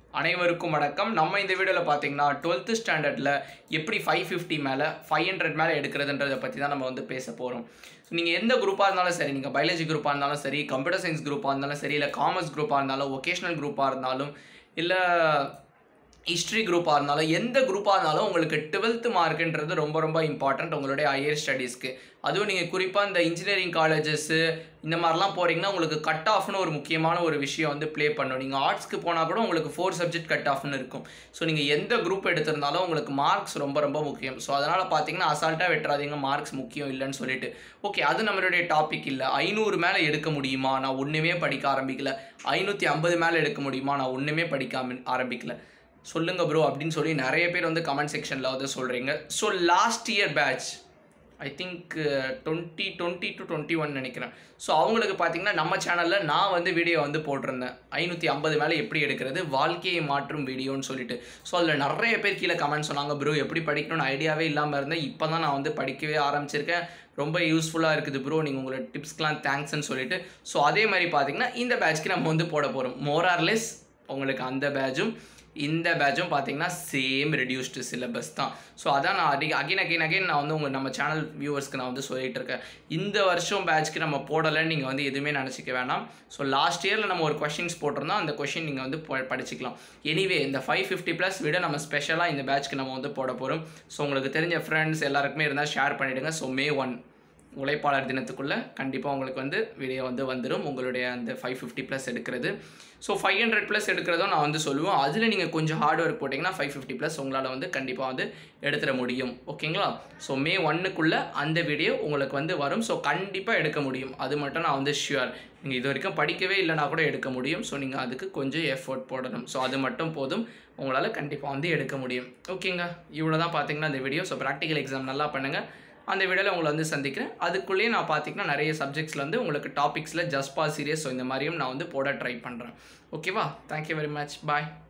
அனைவருக்கும் வணக்கம் நம்ம இந்த வீடியோவில் பார்த்தீங்கன்னா டுவெல்த்து ஸ்டாண்டர்டில் எப்படி ஃபைவ் ஃபிஃப்டி மேலே ஃபைவ் ஹண்ட்ரட் மேலே எடுக்கிறதுன்றதை பற்றி தான் நம்ம வந்து பேச போகிறோம் நீங்கள் எந்த குரூப்பாக இருந்தாலும் சரி நீங்கள் பயாலஜி குரூப்பாக இருந்தாலும் சரி கம்ப்யூட்டர் சயின்ஸ் குரூப்பாக இருந்தாலும் சரி இல்லை காமர்ஸ் குரூப்பாக இருந்தாலும் ஒகேஷ்னல் குரூப்பாக இருந்தாலும் இல்லை ஹிஸ்ட்ரி குரூப்பாக இருந்தாலும் எந்த குரூப்பாக இருந்தாலும் உங்களுக்கு டுவெல்த்து மார்க்குன்றது ரொம்ப ரொம்ப இம்பார்ட்டண்ட் உங்களுடைய ஹையர் ஸ்டடீஸ்க்கு அதுவும் நீங்கள் குறிப்பாக இந்த இன்ஜினியரிங் காலேஜஸ்ஸு இந்த மாதிரிலாம் போகிறீங்கன்னா உங்களுக்கு கட் ஆஃப்னு ஒரு முக்கியமான ஒரு விஷயம் வந்து ப்ளே பண்ணும் நீங்கள் ஆர்ட்ஸ்க்கு போனால் கூட உங்களுக்கு ஃபோர் சப்ஜெக்ட் கட் ஆஃப்னு இருக்கும் ஸோ நீங்கள் எந்த குரூப் எடுத்திருந்தாலும் உங்களுக்கு மார்க்ஸ் ரொம்ப ரொம்ப முக்கியம் ஸோ அதனால் பார்த்தீங்கன்னா அசால்ட்டாக வெட்டுறாதீங்க மார்க்ஸ் முக்கியம் இல்லைன்னு சொல்லிட்டு ஓகே அது நம்மளுடைய டாபிக் இல்லை ஐநூறு மேலே எடுக்க முடியுமா நான் ஒன்றுமே படிக்க ஆரம்பிக்கல ஐநூற்றி ஐம்பது மேலே எடுக்க முடியுமா நான் ஒன்றுமே படிக்க ஆரம்பி- ஆரம்பிக்கல சொல்லுங்க ப்ரோ அப்படின்னு சொல்லி நிறைய பேர் வந்து கமெண்ட் செக்ஷனில் வந்து சொல்கிறீங்க so last year batch I think twenty twenty to twenty one நினைக்கிறேன் ஸோ அவங்களுக்கு பார்த்தீங்கன்னா நம்ம சேனலில் நான் வந்து வீடியோ வந்து போட்டிருந்தேன் ஐநூற்றி ஐம்பது மேலே எப்படி எடுக்கிறது வாழ்க்கையை மாற்றும் வீடியோன்னு சொல்லிட்டு ஸோ அதில் நிறைய பேர் கீழே கமெண்ட் சொன்னாங்க ப்ரோ எப்படி படிக்கணும்னு ஐடியாவே இல்லாமல் இருந்தேன் இப்போ தான் நான் வந்து படிக்கவே ஆரம்பிச்சிருக்கேன் ரொம்ப யூஸ்ஃபுல்லாக இருக்குது ப்ரோ நீங்கள் உங்களோட டிப்ஸ்க்கெலாம் தேங்க்ஸ்ன்னு சொல்லிட்டு ஸோ அதே மாதிரி பார்த்தீங்கன்னா இந்த பேட்ச்க்கு நம்ம வந்து போட போகிறோம் மோரார்லெஸ் உங்களுக்கு அந்த பேட்சும் இந்த பேட்சும் பார்த்தீங்கன்னா சேம் ரெடியூஸ்டு சிலபஸ் தான் ஸோ அதான் நான் அடி அகைன் அகைன் அகைன் நான் வந்து உங்கள் நம்ம சேனல் வியூவர்ஸ்க்கு நான் வந்து சொல்லிட்டு இருக்கேன் இந்த வருஷம் பேட்ச்க்கு நம்ம போடலைன்னு நீங்கள் வந்து எதுவுமே நினச்சிக்க வேணாம் ஸோ லாஸ்ட் இயரில் நம்ம ஒரு கொஷின்ஸ் போட்டிருந்தோம் அந்த கொஷின் நீங்கள் வந்து ப- படிச்சுக்கலாம் எனிவே இந்த ஃபைவ் ஃபிஃப்டி ப்ளஸ் விட நம்ம ஸ்பெஷலாக இந்த பேட்ச்க்கு நம்ம வந்து போட போகிறோம் ஸோ உங்களுக்கு தெரிஞ்ச ஃப்ரெண்ட்ஸ் எல்லாருக்குமே இருந்தால் ஷேர் பண்ணிவிடுங்க ஸோ மே ஒன் உழைப்பாளர் தினத்துக்குள்ளே கண்டிப்பாக உங்களுக்கு வந்து வீடியோ வந்து வந்துடும் உங்களுடைய அந்த ஃபைவ் ஃபிஃப்டி ப்ளஸ் எடுக்கிறது ஸோ ஃபைவ் ஹண்ட்ரட் ப்ளஸ் எடுக்கிறதும் நான் வந்து சொல்லுவேன் அதில் நீங்கள் கொஞ்சம் ஹார்ட் ஒர்க் போட்டிங்கன்னா ஃபைவ் ஃபிஃப்டி ப்ளஸ் உங்களால் வந்து கண்டிப்பாக வந்து எடுத்துட முடியும் ஓகேங்களா ஸோ மே ஒன்னுக்குள்ளே அந்த வீடியோ உங்களுக்கு வந்து வரும் ஸோ கண்டிப்பாக எடுக்க முடியும் அது மட்டும் நான் வந்து ஷியூர் நீங்கள் இது வரைக்கும் படிக்கவே இல்லைனா கூட எடுக்க முடியும் ஸோ நீங்கள் அதுக்கு கொஞ்சம் எஃபோர்ட் போடணும் ஸோ அது மட்டும் போதும் உங்களால் கண்டிப்பாக வந்து எடுக்க முடியும் ஓகேங்க இவ்வளோ தான் பார்த்தீங்கன்னா இந்த வீடியோ ஸோ ப்ராக்டிக்கல் எக்ஸாம் நல்லா பண்ணுங்கள் அந்த வீடியோவில் உங்களை வந்து சந்திக்கிறேன் அதுக்குள்ளேயே நான் பார்த்தீங்கன்னா நிறைய சப்ஜெக்ட்ஸில் வந்து உங்களுக்கு டாபிக்ஸில் ஜஸ்ட் பாஸ் சீரியஸ் ஸோ இந்த மாதிரியும் நான் வந்து போட ட்ரை பண்ணுறேன் ஓகேவா தேங்க்யூ வெரி மச் பாய்